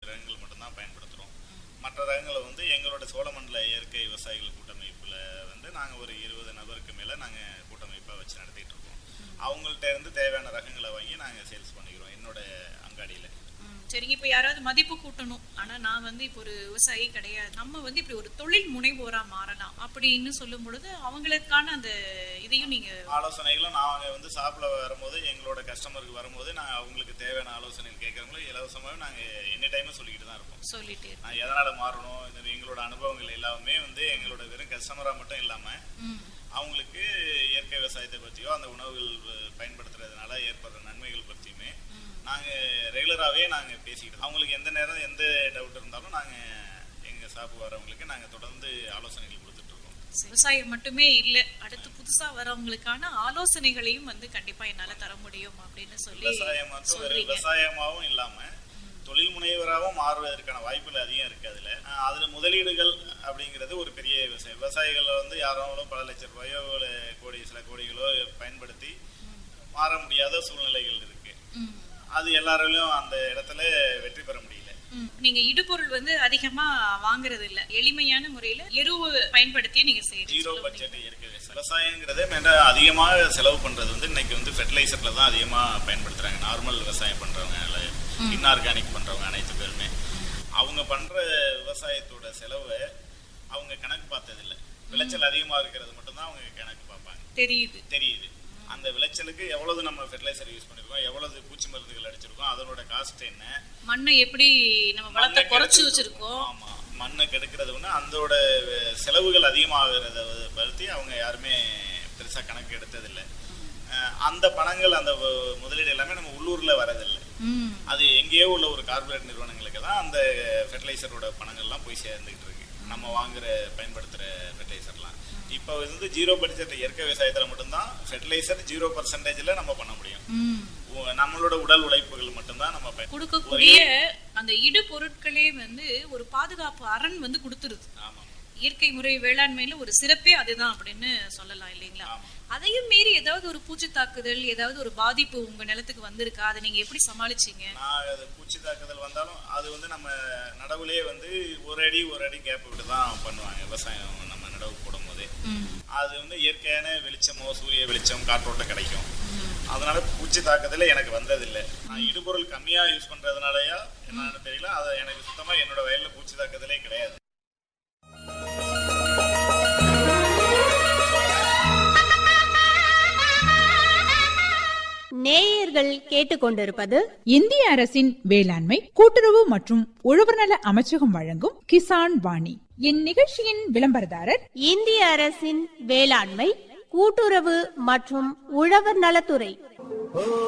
ரகங்கள் மட்டும்தான் பயன்படுத்துகிறோம் மற்ற ரகங்களை வந்து எங்களோட சோழமண்டல இயற்கை விவசாயிகள் கூட்டமைப்பில் வந்து நாங்கள் ஒரு இருபது நபருக்கு மேலே நாங்கள் கூட்டமைப்பாக வச்சு நடத்திட்டு இருக்கோம் அவங்கள்ட்ட இருந்து தேவையான ரகங்களை வாங்கி நாங்கள் சேல்ஸ் பண்ணிக்கிறோம் என்னோட அங்காடியில் ம், சரிங்க இப்ப யாராவது மதிப்பு கூட்டணும் ஆனா நான் வந்து இப்போ ஒரு விவசாயி கிடையாது நம்ம வந்து இப்படி ஒரு தொழில் முனைவோரா மாறலாம் அப்படின்னு சொல்லும் பொழுது அவங்களுக்கான அந்த இதையும் நீங்க ஆலோசனைகளும் நாங்கள் வந்து சாப்பிட வரும்போது எங்களோட கஸ்டமருக்கு வரும்போது நாங்கள் அவங்களுக்கு தேவையான ஆலோசனைகள் கேட்குறவங்களும் இலவசமாகவே நாங்கள் எனி டைமும் சொல்லிக்கிட்டு தான் இருப்போம் சொல்லிட்டே இருக்கோம். நான் எதனால் மாறணும் இந்த எங்களோட அனுபவங்கள் எல்லாமே வந்து எங்களோட வெறும் கஸ்டமராக மட்டும் இல்லாமல் ம், அவங்களுக்கு இயற்கை விவசாயத்தை பற்றியோ அந்த உணவுகள் வ- பயன்படுத்துறதுனால ஏற்படுற நன்மைகள் பற்றியுமே நாங்கள் ரெகுலராகவே நாங்கள் பேசிக்கிட்டு அவங்களுக்கு எந்த நேரம் எந்த டவுட் இருந்தாலும் நாங்கள் எங்கள் ஷாப்பு வரவங்களுக்கு நாங்கள் தொடர்ந்து ஆலோசனைகள் கொடுத்துட்டு இருக்கோம் விவசாயம் மட்டுமே இல்ல அடுத்து புதுசா வரவங்களுக்கான ஆலோசனைகளையும் வந்து கண்டிப்பா என்னால தர முடியும் அப்படின்னு சொல்லி விவசாயம் மட்டும் வெறும் சொல்றீங்க விவசாயமாகவும் இல்லாமல் தொழில் முனைவராகவும் மாறுவதற்கான வாய்ப்புகள் அதிகம் இருக்கு அதுல அஹ் அதுல முதலீடுகள் அப்படிங்கிறது ஒரு பெரிய விவசாயம் விவசாயிகள் வந்து யாராலும் பல லட்சம் ரூபாயோ இல்ல கோடி சில கோடிகளோ பயன்படுத்தி மாற முடியாத சூழ்நிலைகள் இருக்கு ம், அது எல்லாராலையும் அந்த இடத்துல வெற்றி பெற முடியல ம். நீங்க இடுபொருள் வந்து அதிகமா வாங்குறது இல்ல எளிமையான முறையில எருவு பயன்படுத்தி நீங்க ஜீரோ செய்யறீங்க பட்ஜெட் இயற்கை விவசாயம் விவசாயங்கிறது மேல அதிகமாக செலவு பண்றது வந்து இன்னைக்கு வந்து ஃபெர்டிலைசர்ல தான் அதிகமா பயன்படுத்துறாங்க நார்மல் விவசாயம் பண்றவங்க இன்ஆர்கானிக் பண்றவங்க அனைத்து பேருமே அவங்க பண்ற விவசாயத்தோட செலவை அவங்க கணக்கு பார்த்தது இல்ல விளைச்சல் அதிகமா இருக்கிறது மட்டும்தான் அவங்க கணக்கு பார்ப்பாங்க தெரியுது தெரியுது அந்த விளைச்சலுக்கு எவ்வளவு நம்ம ஃபெர்டிலைசர் யூஸ் பண்ணிருக்கோம் எவ்வளவு பூச்சி மருந்துகள் அடிச்சிருக்கோம் அதனோட காஸ்ட் என்ன மண்ணை எப்படி நம்ம வளத்தை மண்ணை குறைச்சு கெடுக்கிறது. வச்சிருக்கோம் ஆமா மண்ணை கெடுக்கிறது ஒண்ணு அதோட அஹ், செலவுகள் அதிகமாகிறத பற்றி அவங்க யாருமே பெருசா கணக்கு எடுத்ததில்லை அஹ், அந்த பணங்கள் அந்த வ- முதலீடு எல்லாமே நம்ம உள்ளூர்ல வரதில்லை ம், அது எங்கேயோ உள்ள ஒரு கார்ப்பரேட் நிறுவனங்களுக்கு தான் அந்த ஃபெர்டிலைசரோட பணங்கள்லாம் போய் சேர்ந்துகிட்டு இருக்கு நம்ம வாங்குற பயன்படுத்துற ஃபெர்டிலைசர்லாம் இப்போ வந்து ஜீரோ பட்ஜெட் இயற்கை விவசாயத்துல மட்டும்தான் ஃபெர்டிலைசர் ஜீரோ பர்சன்டேஜ்ல நம்ம பண்ண முடியும் ம். உ- நம்மளோட உடல் உழைப்புகள் மட்டும்தான் நம்ம பயன் கொடுக்கக்கூடிய அந்த இடு பொருட்களே வந்து ஒரு பாதுகாப்பு அரண் வந்து கொடுத்துருது ஆமா இயற்கை முறை வேளாண்மையில ஒரு சிறப்பே அதுதான் அப்படின்னு சொல்லலாம் இல்லைங்களா ஆமா. அதையும் மீறி ஏதாவது ஒரு பூச்சி தாக்குதல் ஏதாவது ஒரு பாதிப்பு உங்க நிலத்துக்கு வந்திருக்கா அதை நீங்க எப்படி சமாளிச்சீங்க நான் அது பூச்சி தாக்குதல் வந்தாலும் அது வந்து நம்ம நடவுலயே வந்து ஒரு அடி ஒரு அடி கேப் விட்டு தான் பண்ணுவாங்க விவசாயம் நம்ம நடவு போடும் போதே அது வந்து இயற்கையான வெளிச்சமோ சூரிய வெளிச்சம் காற்றோட்டம் கிடைக்கும் அதனால பூச்சி தாக்குதல் எனக்கு வந்ததில்லை நான் இடுபொருள் கம்மியா யூஸ் பண்றதுனாலயா என்னன்னு தெரியல அது எனக்கு சுத்தமா என்னோட வயல்ல பூச்சி தாக்குதலே கிடையாது நேயர்கள் கேட்டுக்கொண்டிருப்பது இந்திய அரசின் வேளாண்மை கூட்டுறவு மற்றும் உழவர்நல அமைச்சகம் வழங்கும் கிசான் வாணி இந்நிகழ்ச்சியின் விளம்பரதாரர் இந்திய அரசின் வேளாண்மை கூட்டுறவு மற்றும் உழவர் நலத்துறை